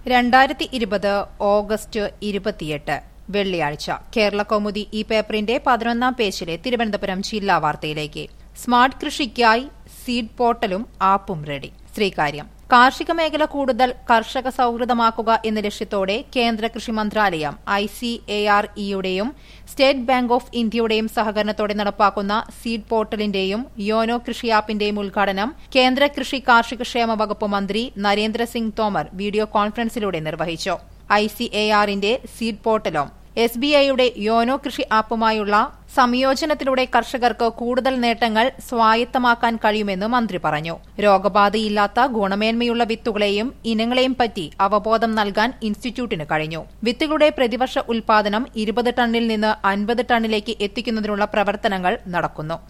രണ്ടായിരത്തി ഇരുപത് ഓഗസ്റ്റ് ഇരുപത്തിയെട്ട് വെള്ളിയാഴ്ച കേരള കൗമുദി ഈ പേപ്പറിന്റെ പതിനൊന്നാം പേജിലെ തിരുവനന്തപുരം ജില്ലാ വാർത്തയിലേക്ക് സ്മാർട്ട് കൃഷിക്കായി സീഡ് പോർട്ടലും ആപ്പും റെഡി ശ്രീകാര്യം കാർഷിക മേഖല കൂടുതൽ കർഷക സൌഹൃദമാക്കുക എന്ന ലക്ഷ്യത്തോടെ കേന്ദ്ര കൃഷി മന്ത്രാലയം ഐ സി എ ആർ ഇയുടെയും സ്റ്റേറ്റ് ബാങ്ക് ഓഫ് ഇന്ത്യയുടെയും സഹകരണത്തോടെ നടപ്പാക്കുന്ന സീഡ് പോർട്ടലിന്റെയും യോനോ കൃഷി ആപ്പിന്റെയും ഉദ്ഘാടനം കേന്ദ്ര കൃഷി കാർഷിക ക്ഷേമ വകുപ്പ് മന്ത്രി നരേന്ദ്രസിംഗ് തോമർ വീഡിയോ കോൺഫറൻസിലൂടെ നിർവഹിച്ചു ഐ സി എ ആറിന്റെ സീഡ് പോർട്ടലും എസ് ബി ഐയുടെ യോനോ കൃഷി ആപ്പുമായുള്ള സംയോജനത്തിലൂടെ കർഷകർക്ക് കൂടുതൽ നേട്ടങ്ങൾ സ്വായത്തമാക്കാൻ കഴിയുമെന്ന് മന്ത്രി പറഞ്ഞു രോഗബാധയില്ലാത്ത ഗുണമേന്മയുള്ള വിത്തുകളെയും ഇനങ്ങളെയും പറ്റി അവബോധം നൽകാൻ ഇൻസ്റ്റിറ്റ്യൂട്ടിന് കഴിഞ്ഞു വിത്തുകളുടെ പ്രതിവർഷ ഉൽപാദനം ഇരുപത് ടണ്ണിൽ നിന്ന് അൻപത് ടണ്ണിലേക്ക് എത്തിക്കുന്നതിനുള്ള പ്രവർത്തനങ്ങൾ നടക്കുന്നു